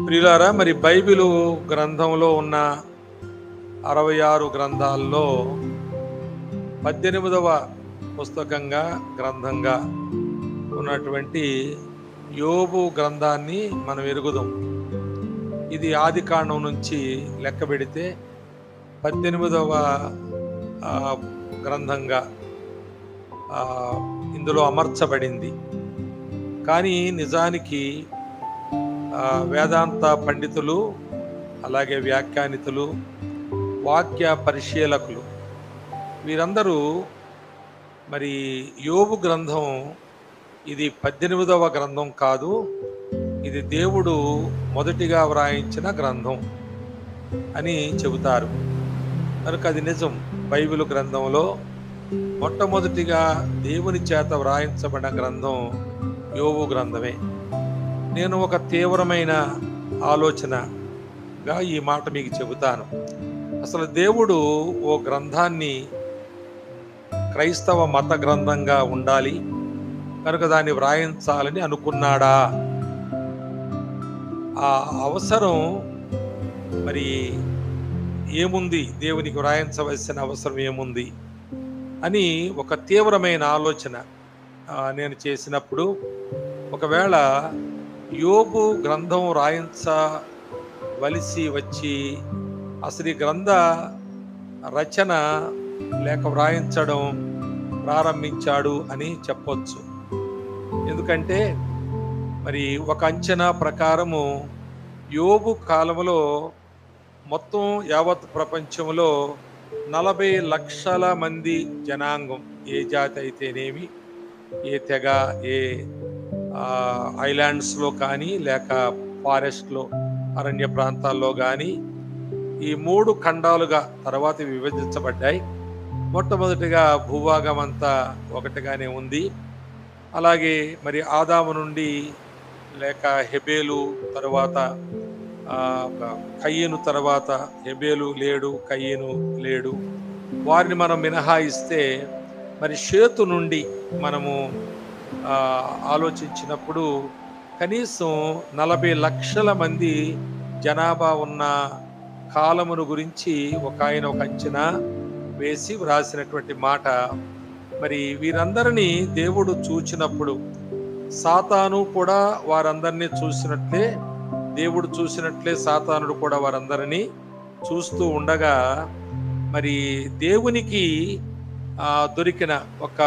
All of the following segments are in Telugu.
ప్రియులారా మరి బైబిలు గ్రంథంలో ఉన్న అరవై ఆరు గ్రంథాల్లో పద్దెనిమిదవ పుస్తకంగా గ్రంథంగా ఉన్నటువంటి యోబు గ్రంథాన్ని మనం ఎరుగుదాం ఇది ఆది కాండం నుంచి లెక్క పెడితే పద్దెనిమిదవ ఆ, గ్రంథంగా ఆ, ఇందులో అమర్చబడింది కానీ నిజానికి ఆ, వేదాంత పండితులు అలాగే వ్యాఖ్యానితులు వాక్య పరిశీలకులు వీరందరూ మరి యోబు గ్రంథం ఇది పద్దెనిమిదవ గ్రంథం కాదు ఇది దేవుడు మొదటిగా వ్రాయించిన గ్రంథం అని చెబుతారు కనుక అది నిజం బైబిల్ గ్రంథంలో మొట్టమొదటిగా దేవుని చేత వ్రాయించబడిన గ్రంథం యోబు గ్రంథమే నేను ఒక తీవ్రమైన ఆలోచనగా ఈ మాట మీకు చెబుతాను అసలు దేవుడు ఓ గ్రంథాన్ని క్రైస్తవ మత గ్రంథంగా ఉండాలి కనుక దాన్ని వ్రాయించాలని అనుకున్నాడా ఆ అవసరం మరి ఏముంది దేవునికి వ్రాయించవలసిన అవసరం ఏముంది అని ఒక తీవ్రమైన ఆలోచన ఆ, నేను చేసినప్పుడు ఒకవేళ యోబు గ్రంథం రాయించవలసి వచ్చి అసలు ఈ గ్రంథ రచన లేక వ్రాయించడం ప్రారంభించాడు అని చెప్పొచ్చు ఎందుకంటే మరి ఒక అంచనా ప్రకారము యోబు కాలంలో మొత్తం యావత్ ప్రపంచంలో నలభై లక్షల మంది జనాంగం ఏ జాతి అయితేనేమి ఏ తెగ ఏ ఆ, ఐలాండ్స్లో కానీ లేక ఫారెస్ట్లో అరణ్య ప్రాంతాల్లో కానీ ఈ మూడు ఖండాలుగా తర్వాత విభజించబడ్డాయి మొట్టమొదటిగా భూభాగం అంతా ఒకటిగానే ఉంది అలాగే మరి ఆదాము నుండి లేక హెబేలు తరువాత ఆ, కయ్యను తర్వాత హెబేలు లేడు కయ్యను లేడు వారిని మనం మినహాయిస్తే మరి షేతు నుండి మనము ఆ, ఆలోచించినప్పుడు కనీసం నలభై లక్షల మంది జనాభా ఉన్న కాలమును గురించి ఒక ఆయన ఒక అంచనా వేసి వ్రాసినటువంటి మాట మరి వీరందరినీ దేవుడు చూచినప్పుడు సాతాను కూడా వారందరినీ చూసినట్లే దేవుడు చూసినట్లే సాతానుడు కూడా వారందరినీ చూస్తూ ఉండగా మరి దేవునికి ఆ, దొరికిన ఒక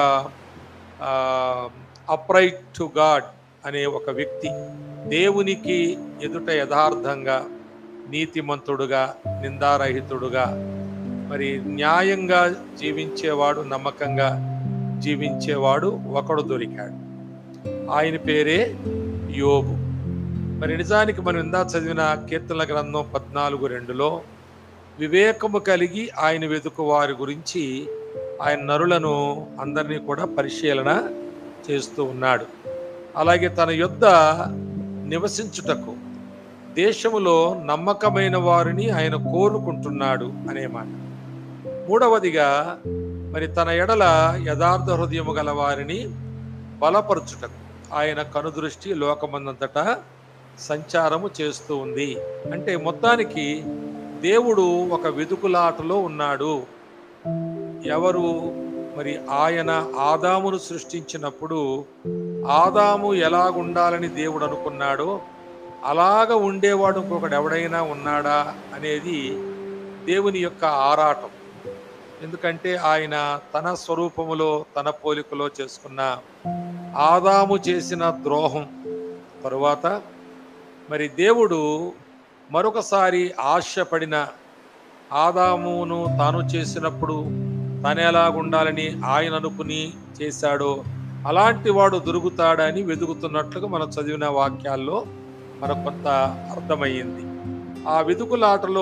అప్రైట్ టు గాడ్ అనే ఒక వ్యక్తి దేవునికి ఎదుట యథార్థంగా నీతిమంతుడుగా నిందారహితుడుగా మరి న్యాయంగా జీవించేవాడు నమ్మకంగా జీవించేవాడు ఒకడు దొరికాడు ఆయన పేరే యోబు మరి నిజానికి మనం ఇందా చదివిన కీర్తనల గ్రంథం పద్నాలుగు రెండులో వివేకము కలిగి ఆయన వెతుకు వారి గురించి ఆయన నరులను అందరినీ కూడా పరిశీలన చేస్తూ ఉన్నాడు అలాగే తన యొద్ద నివసించుటకు దేశములో నమ్మకమైన వారిని ఆయన కోరుకుంటున్నాడు అనే మాట మూడవదిగా మరి తన ఎడల యథార్థ హృదయము గల వారిని బలపరచుటకు ఆయన కనుదృష్టి లోకమందంతటా సంచారము చేస్తూ ఉంది అంటే మొత్తానికి దేవుడు ఒక వెతుకులాటలో ఉన్నాడు ఎవరు మరి ఆయన ఆదామును సృష్టించినప్పుడు ఆదాము ఎలాగుండాలని దేవుడు అనుకున్నాడో అలాగ ఉండేవాడు ఇంకొకడు ఎవడైనా ఉన్నాడా అనేది దేవుని యొక్క ఆరాటం ఎందుకంటే ఆయన తన స్వరూపములో తన పోలికలో చేసుకున్న ఆదాము చేసిన ద్రోహం తరువాత మరి దేవుడు మరొకసారి ఆశపడిన ఆదామును తాను చేసినప్పుడు తను ఎలాగుండాలని ఆయన అనుకుని చేశాడో అలాంటి వాడు దొరుకుతాడని వెతుకుతున్నట్లుగా మనం చదివిన వాక్యాల్లో మనకు కొంత అర్థమయ్యింది ఆ వెతుకులాటలో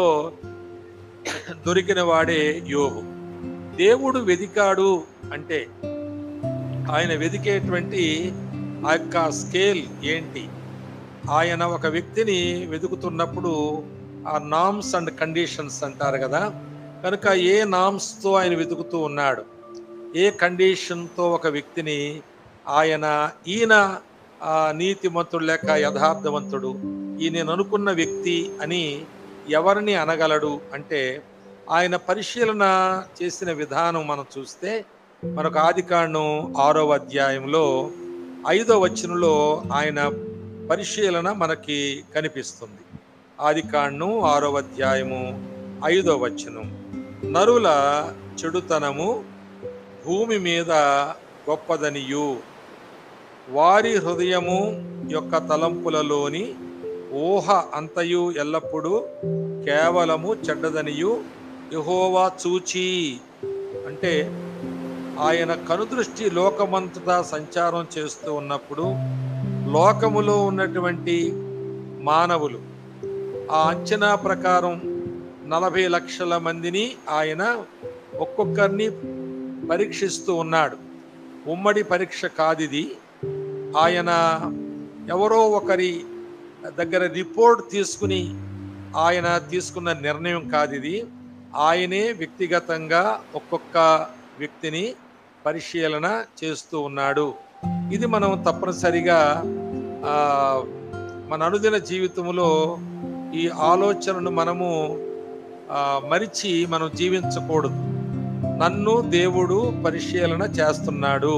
దొరికిన వాడే యోగు దేవుడు వెదికాడు అంటే ఆయన వెదికేటువంటి ఆ యొక్క స్కేల్ ఏంటి ఆయన ఒక వ్యక్తిని వెతుకుతున్నప్పుడు ఆ నామ్స్ అండ్ కండిషన్స్ అంటారు కదా కనుక ఏ నామ్స్తో ఆయన వెతుకుతూ ఉన్నాడు ఏ కండిషన్తో ఒక వ్యక్తిని ఆయన ఈయన ఆ, నీతిమంతుడు లేక యథార్థవంతుడు ఈ నేను అనుకున్న వ్యక్తి అని ఎవరిని అనగలడు అంటే ఆయన పరిశీలన చేసిన విధానం మనం చూస్తే మనకు ఆదికాండం ఆరో అధ్యాయంలో ఐదో వచనంలో ఆయన పరిశీలన మనకి కనిపిస్తుంది ఆదికాండం ఆరో అధ్యాయము ఐదో వచనం నరుల చెడుతనము భూమి మీద గొప్పదనియు వారి హృదయము యొక్క తలంపులలోని ఊహ అంతయు ఎల్లప్పుడూ కేవలము చెడ్డదనియు యహోవా చూచి అంటే ఆయన కనుదృష్టి లోకమంతటా సంచారం చేస్తూ ఉన్నప్పుడు లోకములో ఉన్నటువంటి మానవులు ఆ అంచనా ప్రకారం నలభై లక్షల మందిని ఆయన ఒక్కొక్కరిని పరీక్షిస్తూ ఉన్నాడు ఉమ్మడి పరీక్ష కాదిది ఆయన ఎవరో ఒకరి దగ్గర రిపోర్ట్ తీసుకుని ఆయన తీసుకున్న నిర్ణయం కాదిది ఆయనే వ్యక్తిగతంగా ఒక్కొక్క వ్యక్తిని పరిశీలన చేస్తూ ఉన్నాడు ఇది మనం తప్పనిసరిగా ఆ, మన అనుదిన జీవితంలో ఈ ఆలోచనను మనము ఆ, మరిచి మనం జీవించకూడదు నన్ను దేవుడు పరిశీలన చేస్తున్నాడు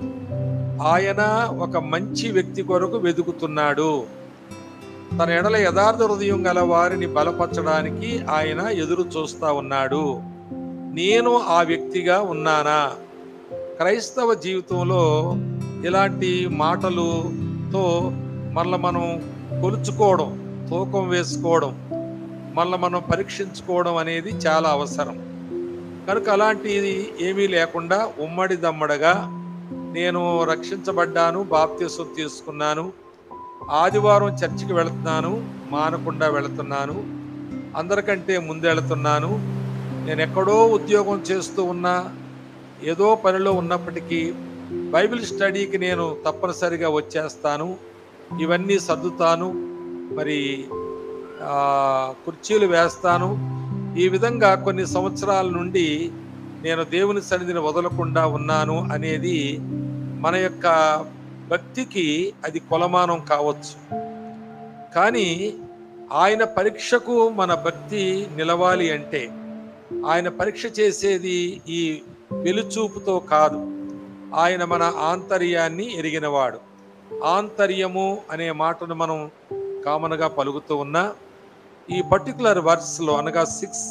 ఆయన ఒక మంచి వ్యక్తి కొరకు వెతుకుతున్నాడు తన ఎడల యథార్థ హృదయం గల వారిని బలపరచడానికి ఆయన ఎదురు చూస్తా ఉన్నాడు నేను ఆ వ్యక్తిగా ఉన్నానా క్రైస్తవ జీవితంలో ఇలాంటి మాటలుతో మళ్ళీ మనం కొలుచుకోవడం తూకం వేసుకోవడం మళ్ళీ మనం పరీక్షించుకోవడం అనేది చాలా అవసరం కనుక అలాంటిది ఏమీ లేకుండా ఉమ్మడి దమ్మడగా నేను రక్షించబడ్డాను బాప్తీసం తీసుకున్నాను ఆదివారం చర్చికి వెళుతున్నాను మానకుండా వెళుతున్నాను అందరికంటే ముందు వెళుతున్నాను నేను ఎక్కడో ఉద్యోగం చేస్తూ ఉన్నా ఏదో పనిలో ఉన్నప్పటికీ బైబిల్ స్టడీకి నేను తప్పనిసరిగా వచ్చేస్తాను ఇవన్నీ సర్దుతాను మరి ఆ, కుర్చీలు వేస్తాను ఈ విధంగా కొన్ని సంవత్సరాల నుండి నేను దేవుని సన్నిధిని వదలకుండా ఉన్నాను అనేది మన యొక్క భక్తికి అది కొలమానం కావచ్చు కానీ ఆయన పరీక్షకు మన భక్తి నిలవాలి అంటే ఆయన పరీక్ష చేసేది ఈ వెలుచూపుతో కాదు ఆయన మన ఆంతర్యాన్ని ఎరిగినవాడు ఆంతర్యము అనే మాటను మనం కామన్గా పలుకుతూ ఉన్నా ఈ పర్టికులర్ వర్స్లో అనగా సిక్స్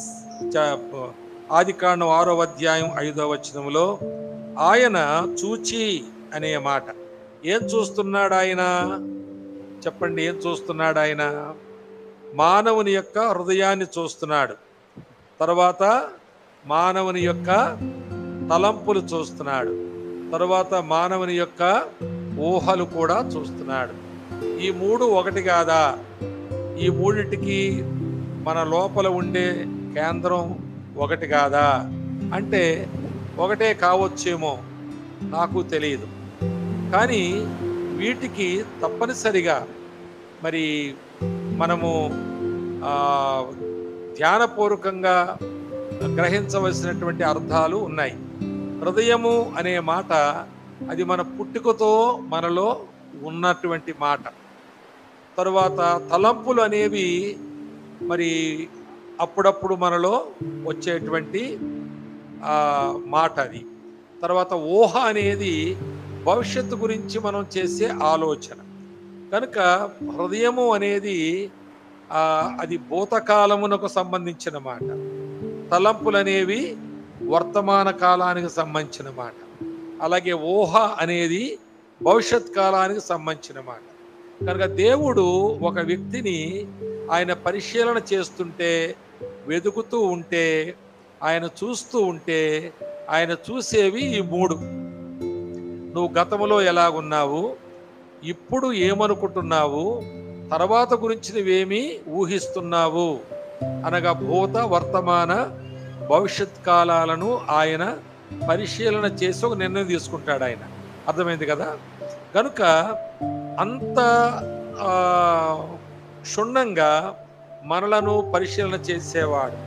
ఆదికాండం ఆరో అధ్యాయం ఐదో వచనంలో ఆయన చూచి అనే మాట ఏం చూస్తున్నాడు ఆయన చెప్పండి ఏం చూస్తున్నాడు ఆయన మానవుని యొక్క హృదయాన్ని చూస్తున్నాడు తర్వాత మానవుని యొక్క తలంపులు చూస్తున్నాడు తర్వాత మానవుని యొక్క ఊహలు కూడా చూస్తున్నాడు ఈ మూడు ఒకటి కాదా ఈ మూడిటికి మన లోపల ఉండే కేంద్రం ఒకటి కాదా అంటే ఒకటే కావచ్చేమో నాకు తెలియదు కానీ వీటికి తప్పనిసరిగా మరి మనము ఆ, ధ్యానపూర్వకంగా గ్రహించవలసినటువంటి అర్థాలు ఉన్నాయి హృదయము అనే మాట అది మన పుట్టుకతో మనలో ఉన్నటువంటి మాట తరువాత తలంపులు అనేవి మరి అప్పుడప్పుడు మనలో వచ్చేటువంటి ఆ, మాట అది తర్వాత ఊహ అనేది భవిష్యత్తు గురించి మనం చేసే ఆలోచన కనుక హృదయము అనేది ఆ, అది భూతకాలమునకు సంబంధించిన మాట తలంపులు అనేవి వర్తమాన కాలానికి సంబంధించిన మాట అలాగే ఊహ అనేది భవిష్యత్ కాలానికి సంబంధించిన మాట కనుక దేవుడు ఒక వ్యక్తిని ఆయన పరిశీలన చేస్తుంటే వెతుకుతూ ఉంటే ఆయన చూస్తూ ఉంటే ఆయన చూసేవి ఈ మూడు నువ్వు గతంలో ఎలాగున్నావు ఇప్పుడు ఏమనుకుంటున్నావు తర్వాత గురించి నువ్వేమి ఊహిస్తున్నావు అనగా భూత వర్తమాన భవిష్యత్ కాలాలను ఆయన పరిశీలన చేసి ఒక నిర్ణయం తీసుకుంటాడు ఆయన అర్థమైంది కదా కనుక అంత ఆ, క్షుణ్ణంగా మనలను పరిశీలన చేసేవాడు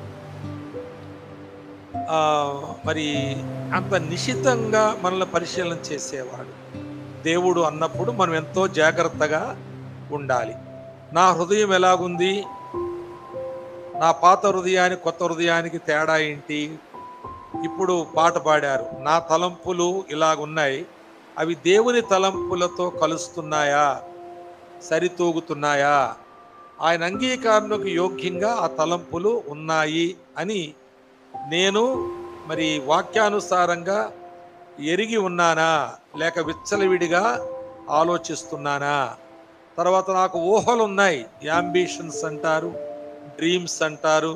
ఆ, మరి అంత నిశితంగా మనల్ని పరిశీలన చేసేవాడు దేవుడు అన్నప్పుడు మనం ఎంతో జాగ్రత్తగా ఉండాలి నా హృదయం ఎలాగుంది నా పాత హృదయానికి కొత్త హృదయానికి తేడా ఏంటి ఇప్పుడు పాట పాడారు నా తలంపులు ఇలాగున్నాయి అవి దేవుని తలంపులతో కలుస్తున్నాయా సరితూగుతున్నాయా ఆయన అంగీకారణకు యోగ్యంగా ఆ తలంపులు ఉన్నాయి అని నేను మరి వాక్యానుసారంగా ఎరిగి ఉన్నానా లేక విచ్చలవిడిగా ఆలోచిస్తున్నానా తర్వాత నాకు ఊహలు ఉన్నాయి యాంబిషన్స్ అంటారు డ్రీమ్స్ అంటారు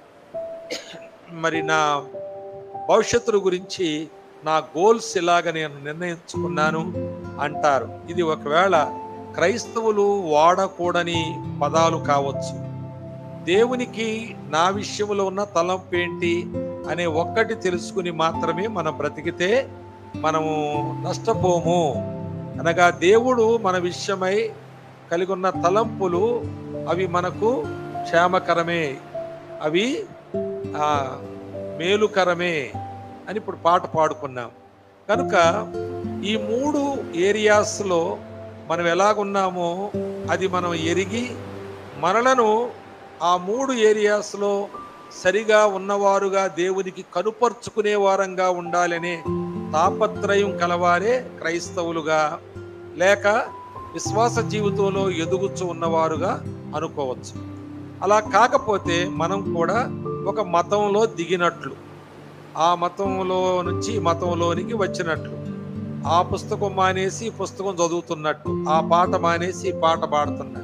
మరి నా భవిష్యత్తు గురించి నా గోల్స్ ఇలాగ నేను నిర్ణయించుకున్నాను అంటారు ఇది ఒకవేళ క్రైస్తవులు వాడకూడని పదాలు కావచ్చు దేవునికి నా విషయంలో ఉన్న తలంపు ఏంటి అనే ఒక్కటి తెలుసుకుని మాత్రమే మనం బ్రతికితే మనము నష్టపోము అనగా దేవుడు మన విషయమై కలిగి ఉన్న తలంపులు అవి మనకు క్షేమకరమే అవి ఆ, మేలుకరమే అని ఇప్పుడు పాట పాడుకున్నాం కనుక ఈ మూడు ఏరియాస్లో మనం ఎలాగున్నామో అది మనం ఎరిగి మనలను ఆ మూడు ఏరియాస్లో సరిగా ఉన్నవారుగా దేవునికి కనుపరుచుకునే వారంగా ఉండాలనే తాపత్రయం కలవారే క్రైస్తవులుగా లేక విశ్వాస జీవితంలో ఎదుగుచు ఉన్నవారుగా అనుకోవచ్చు అలా కాకపోతే మనం కూడా ఒక మతంలో దిగినట్లు ఆ మతంలో నుంచి ఈ మతంలోనికి వచ్చినట్లు ఆ పుస్తకం మానేసి ఈ పుస్తకం చదువుతున్నట్టు ఆ పాట మానేసి ఈ పాట పాడుతున్నట్టు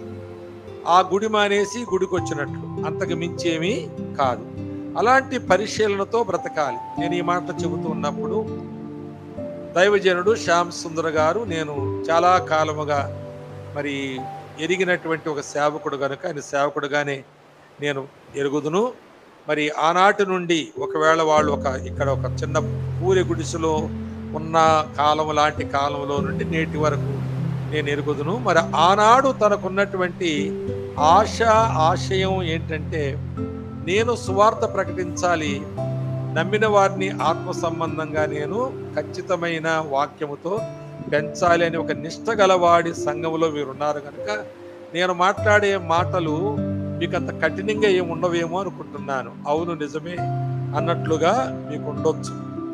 ఆ గుడి మానేసి గుడికి వచ్చినట్లు అంతకు మించేమీ కాదు అలాంటి పరిశీలనతో బ్రతకాలి నేను ఈ మాట చెబుతూ ఉన్నప్పుడు దైవజనుడు శ్యామ్ సుందర గారు నేను చాలా కాలముగా మరి ఎరిగినటువంటి ఒక సేవకుడు కనుక ఆయన సేవకుడుగానే నేను ఎరుగుదును మరి ఆనాటి నుండి ఒకవేళ వాళ్ళు ఒక ఇక్కడ ఒక చిన్న పూరి గుడిసెలో ఉన్న కాలం లాంటి కాలంలో నుండి నేటి వరకు నేను ఎరుగుదును మరి ఆనాడు తనకున్నటువంటి ఆశ ఆశయం ఏంటంటే నేను సువార్త ప్రకటించాలి నమ్మిన వారిని ఆత్మ సంబంధంగా నేను ఖచ్చితమైన వాక్యముతో పెంచాలి అని ఒక నిష్ట గలవాడి సంఘంలో మీరు ఉన్నారు కనుక నేను మాట్లాడే మాటలు మీకు అంత కఠినంగా ఏమి ఉండవేమో అనుకుంటున్నాను అవును నిజమే అన్నట్లుగా మీకు ఉండొచ్చు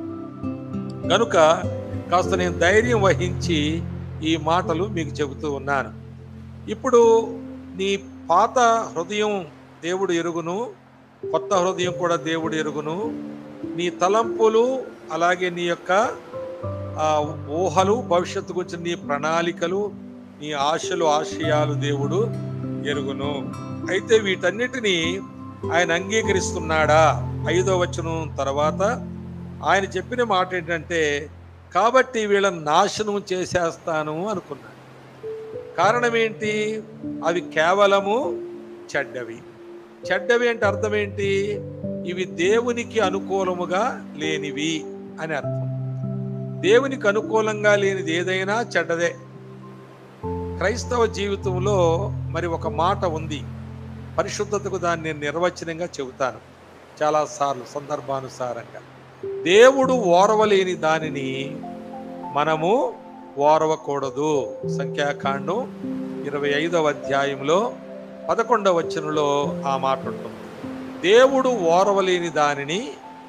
కనుక కాస్త నేను ధైర్యం వహించి ఈ మాటలు మీకు చెబుతూ ఉన్నాను ఇప్పుడు నీ పాత హృదయం దేవుడు ఎరుగును కొత్త హృదయం కూడా దేవుడు ఎరుగును నీ తలంపులు అలాగే నీ యొక్క ఆ, ఊహలు భవిష్యత్తు గురించి నీ ప్రణాళికలు నీ ఆశలు ఆశయాలు దేవుడు ఎరుగును అయితే వీటన్నిటినీ ఆయన అంగీకరిస్తున్నాడా ఐదో వచనం తర్వాత ఆయన చెప్పిన మాట ఏంటంటే కాబట్టి వీళ్ళని నాశనం చేసేస్తాను అనుకున్నాడు కారణం ఏంటి అవి కేవలము చెడ్డవి చెడ్డవి అంటే అర్థం ఏంటి ఇవి దేవునికి అనుకూలముగా లేనివి అని అర్థం దేవునికి అనుకూలంగా లేనిది ఏదైనా చెడ్డదే క్రైస్తవ జీవితంలో మరి ఒక మాట ఉంది పరిశుద్ధతకు దాన్ని నేను నిర్వచనంగా చెబుతాను చాలాసార్లు సందర్భానుసారంగా దేవుడు ఓర్వలేని దానిని మనము ఓర్వకూడదు సంఖ్యాకాండం ఇరవై ఐదవ అధ్యాయంలో పదకొండవ వచనంలో ఆ మాట ఉంటుంది దేవుడు ఓర్వలేని దానిని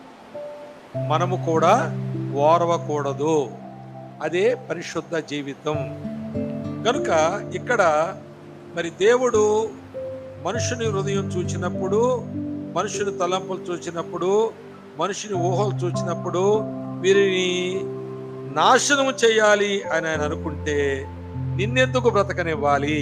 మనము కూడా ఓర్వకూడదు అదే పరిశుద్ధ జీవితం కనుక ఇక్కడ మరి దేవుడు మనుషుని హృదయం చూచినప్పుడు మనుషుని తలంపులు చూచినప్పుడు మనుషుని ఊహలు చూచినప్పుడు వీరిని నాశనం చేయాలి అని ఆయన అనుకుంటే నిన్నెందుకు బ్రతకనివ్వాలి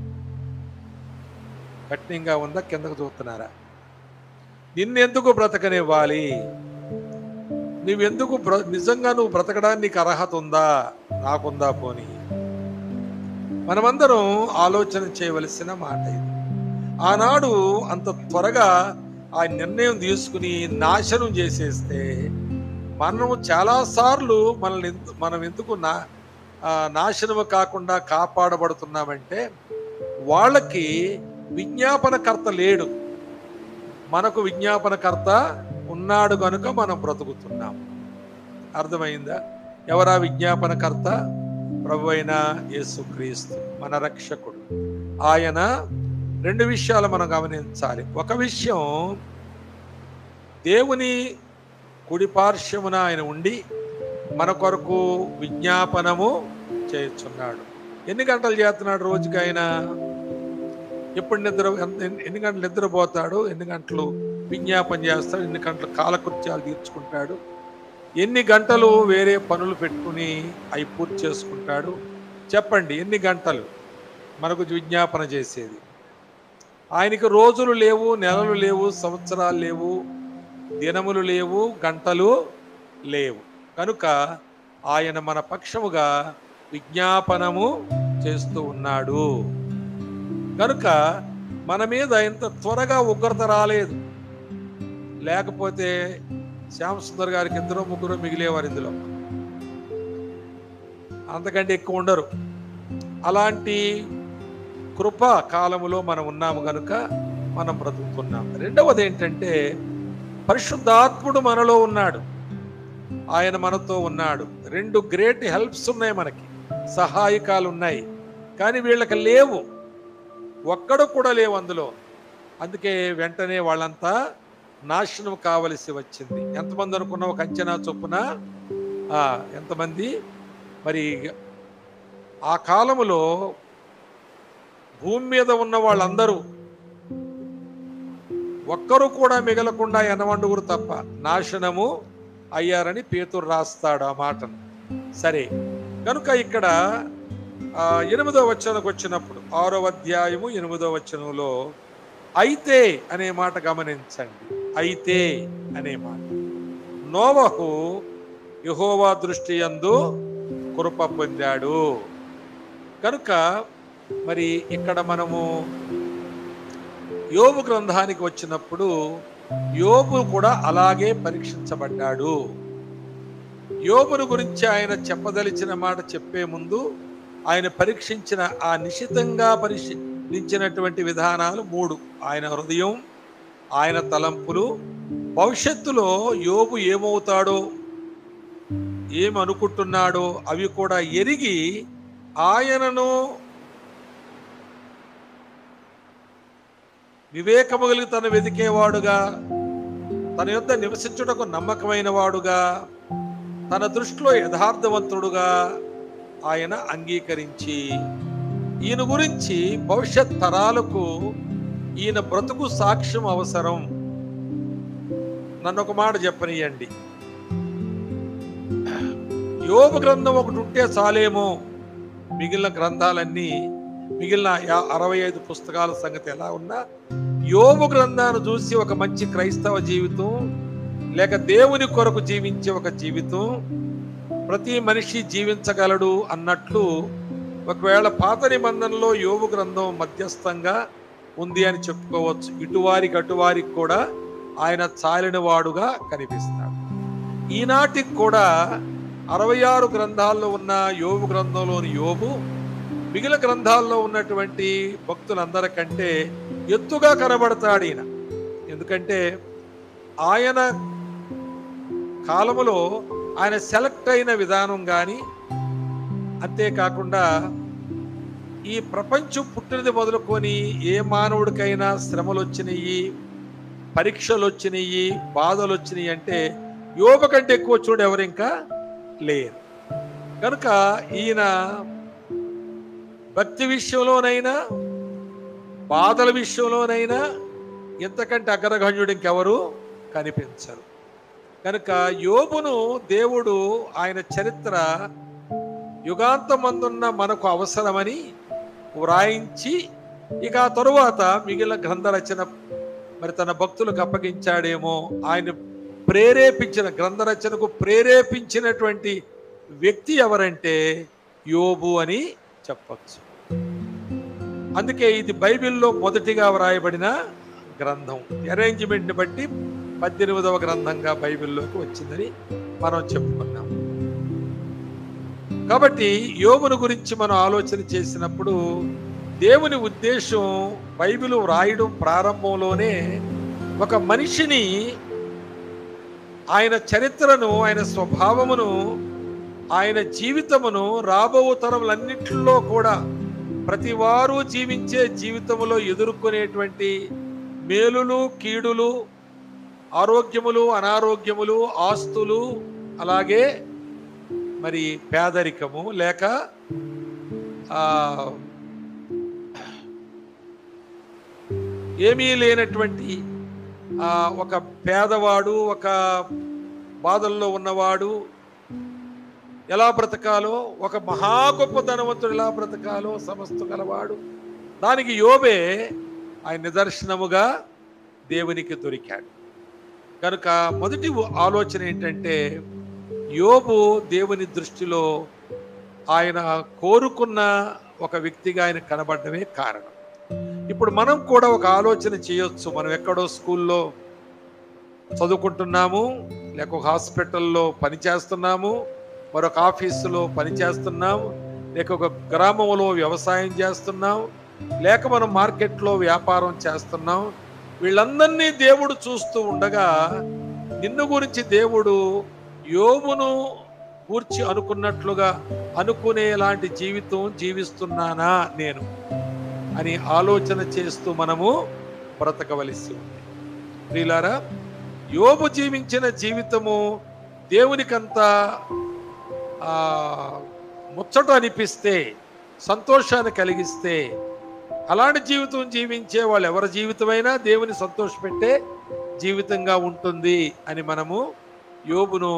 కఠినంగా ఉందా కిందకు చూస్తున్నారా నిన్నెందుకు బ్రతకనివ్వాలి నువ్వెందుకు బ్ర నిజంగా నువ్వు బ్రతకడానికి నీకు అర్హత ఉందా నాకుందా పోనీ మనమందరం ఆలోచన చేయవలసిన మాట ఇది ఆనాడు అంత త్వరగా ఆ నిర్ణయం తీసుకుని నాశనం చేసేస్తే మనము చాలాసార్లు మనల్ని ఎందు- మనం ఎందుకు నా ఆ, నాశనము కాకుండా కాపాడబడుతున్నామంటే వాళ్ళకి విజ్ఞాపనకర్త లేడు మనకు విజ్ఞాపనకర్త ఉన్నాడు కనుక మనం బ్రతుకుతున్నాం అర్థమైందా ఎవరా విజ్ఞాపనకర్త ప్రభు అయిన యేసుక్రీస్తు మన రక్షకుడు ఆయన రెండు విషయాలు మనం గమనించాలి ఒక విషయం దేవుని కుడి పార్శ్వమున ఆయన ఉండి మన కొరకు విజ్ఞాపనము చేస్తున్నాడు ఎన్ని గంటలు చేస్తున్నాడు రోజుకి ఆయన ఎప్పుడు నిద్ర ఎంత- ఎన్ని గంటలు నిద్రపోతాడు ఎన్ని గంటలు విజ్ఞాపన చేస్తాడు ఎన్ని గంటలు కాలకృత్యాలు తీర్చుకుంటాడు ఎన్ని గంటలు వేరే పనులు పెట్టుకుని అవి పూర్తి చేసుకుంటాడు చెప్పండి ఎన్ని గంటలు మనకు విజ్ఞాపన చేసేది ఆయనకి రోజులు లేవు నెలలు లేవు సంవత్సరాలు లేవు దినములు లేవు గంటలు లేవు కనుక ఆయన మన పక్షముగా విజ్ఞాపనము చేస్తూ ఉన్నాడు కనుక మన మీద ఇంత త్వరగా ఉగ్రత రాలేదు లేకపోతే శ్యామ్ సుందర్ గారికి ఇద్దరు ముగ్గురు మిగిలేవారు ఇందులో అంతకంటే ఎక్కువ ఉండరు అలాంటి కృప కాలములో మనం ఉన్నాము కనుక మనం బ్రతుకుతున్నాం రెండవది ఏంటంటే పరిశుద్ధాత్ముడు మనలో ఉన్నాడు ఆయన మనతో ఉన్నాడు రెండు గ్రేట్ హెల్ప్స్ ఉన్నాయి మనకి సహాయకాలు ఉన్నాయి కానీ వీళ్ళకి లేవు ఒక్కడు కూడా లేవు అందులో అందుకే వెంటనే వాళ్ళంతా నాశనం కావలసి వచ్చింది ఎంతమంది అనుకున్న ఒక అంచనా చొప్పున ఆ, ఎంతమంది మరి ఆ కాలములో భూమి మీద ఉన్న వాళ్ళందరూ ఒక్కరు కూడా మిగలకుండా ఎనవండుగురు తప్ప నాశనము అయ్యారని పేతురు రాస్తాడు ఆ మాటను సరే కనుక ఇక్కడ ఆ, ఎనిమిదో వచనకు వచ్చినప్పుడు ఆరో అధ్యాయము ఎనిమిదో వచనంలో అయితే అనే మాట గమనించండి అయితే అనే మాట నోవహు యహోవా దృష్టి యందు కృప పొందాడు కనుక మరి ఇక్కడ మనము యోబు గ్రంథానికి వచ్చినప్పుడు యోబు కూడా అలాగే పరీక్షించబడ్డాడు యోబును గురించి ఆయన చెప్పదలిచిన మాట చెప్పే ముందు ఆయన పరీక్షించిన ఆ నిశితంగా పరిశీలించినటువంటి విధానాలు మూడు ఆయన హృదయం ఆయన తలంపులు భవిష్యత్తులో యోబు ఏమవుతాడో ఏమి అనుకుంటున్నాడో అవి కూడా ఎరిగి ఆయనను వివేకము కలిగి తను వెతికేవాడుగా తన యొద్ద నివసించుటకు నమ్మకమైన వాడుగా తన దృష్టిలో యథార్థవంతుడుగా ఆయన అంగీకరించి ఈయన గురించి భవిష్యత్ తరాలకు ఈయన బ్రతుకు సాక్ష్యం అవసరం నన్ను ఒక మాట చెప్పనియండి యోగ గ్రంథం ఒకటి ఉంటే చాలేమో మిగిలిన గ్రంథాలన్నీ మిగిలిన యా- అరవై ఐదు పుస్తకాల సంగతి ఎలా ఉన్నా యోగు గ్రంథాన్ని చూసి ఒక మంచి క్రైస్తవ జీవితం లేక దేవుని కొరకు జీవించే ఒక జీవితం ప్రతి మనిషి జీవించగలడు అన్నట్లు ఒకవేళ పాత నిబంధనలో యోగు గ్రంథం మధ్యస్థంగా ఉంది అని చెప్పుకోవచ్చు ఇటువారికి అటువారికి కూడా ఆయన చాలిన వాడుగా కనిపిస్తాడు ఈనాటికి కూడా అరవై ఆరు గ్రంథాల్లో ఉన్న యోగు గ్రంథంలోని యోగు మిగిలిన గ్రంథాల్లో ఉన్నటువంటి భక్తులందరికంటే ఎత్తుగా కనబడతాడు ఈయన ఎందుకంటే ఆయన కాలములో ఆయన సెలెక్ట్ అయిన విధానం కానీ అంతేకాకుండా ఈ ప్రపంచం పుట్టినది మొదలుకొని ఏ మానవుడికైనా శ్రమలు వచ్చినాయి పరీక్షలు వచ్చినాయి బాధలు వచ్చినాయి అంటే యోగ కంటే ఎక్కువ చూడు ఎవరు ఇంకా లేరు కనుక ఈయన భక్తి విషయంలోనైనా బాధల విషయంలోనైనా ఇంతకంటే అగ్రగణ్యుడు ఇంకెవరు కనిపించరు కనుక యోబును దేవుడు ఆయన చరిత్ర యుగాంతమందున్న మనకు అవసరమని వ్రాయించి ఇక ఆ తరువాత మిగిలిన గ్రంథ రచన మరి తన భక్తులకు అప్పగించాడేమో ఆయన ప్రేరేపించిన గ్రంథ రచనకు ప్రేరేపించినటువంటి వ్యక్తి ఎవరంటే యోబు అని చెప్పచ్చు అందుకే ఇది బైబిల్లో మొదటిగా వ్రాయబడిన గ్రంథం అరేంజ్మెంట్ని బట్టి పద్దెనిమిదవ గ్రంథంగా బైబిల్లోకి వచ్చిందని మనం చెప్పుకున్నాం కాబట్టి యోగును గురించి మనం ఆలోచన చేసినప్పుడు దేవుని ఉద్దేశం బైబిల్ వ్రాయడం ప్రారంభంలోనే ఒక మనిషిని ఆయన చరిత్రను ఆయన స్వభావమును ఆయన జీవితమును రాబో తరములన్నింటిలో కూడా ప్రతి వారు జీవించే జీవితంలో ఎదుర్కొనేటువంటి మేలులు కీడులు ఆరోగ్యములు అనారోగ్యములు ఆస్తులు అలాగే మరి పేదరికము లేక ఆ, ఏమీ లేనటువంటి ఆ, ఒక పేదవాడు ఒక బాధల్లో ఉన్నవాడు ఎలా బ్రతకాలో ఒక మహా గొప్ప ధనవంతుడు ఎలా బ్రతకాలో సమస్త గలవాడు దానికి యోబే ఆయన నిదర్శనముగా దేవునికి దొరికాడు కనుక మొదటి ఆలోచన ఏంటంటే యోబు దేవుని దృష్టిలో ఆయన కోరుకున్న ఒక వ్యక్తిగా ఆయన కనబడమే కారణం ఇప్పుడు మనం కూడా ఒక ఆలోచన చేయొచ్చు మనం ఎక్కడో స్కూల్లో చదువుకుంటున్నాము లేక ఒక హాస్పిటల్లో పనిచేస్తున్నాము మరొక ఆఫీసులో పనిచేస్తున్నాం లేక ఒక గ్రామంలో వ్యవసాయం చేస్తున్నాం లేక మనం మార్కెట్లో వ్యాపారం చేస్తున్నాం వీళ్ళందరినీ దేవుడు చూస్తూ ఉండగా నిన్ను గురించి దేవుడు యోబును గూర్చి అనుకున్నట్లుగా అనుకునేలాంటి జీవితం జీవిస్తున్నానా నేను అని ఆలోచన చేస్తూ మనము బ్రతకవలసి ఉంది ప్రియులారా యోబు జీవించిన జీవితము దేవునికంత ఆ, ముచ్చట అనిపిస్తే సంతోషాన్ని కలిగిస్తే అలాంటి జీవితం జీవించే వాళ్ళు ఎవరి జీవితమైనా దేవుని సంతోషపెట్టే జీవితంగా ఉంటుంది అని మనము యోబును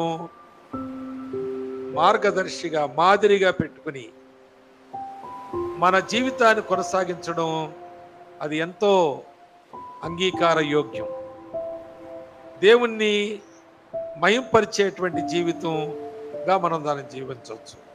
మార్గదర్శిగా మాదిరిగా పెట్టుకుని మన జీవితాన్ని కొనసాగించడం అది ఎంతో అంగీకార యోగ్యం దేవుణ్ణి మయంపరిచేటువంటి జీవితంగా మనం దాన్ని జీవించవచ్చు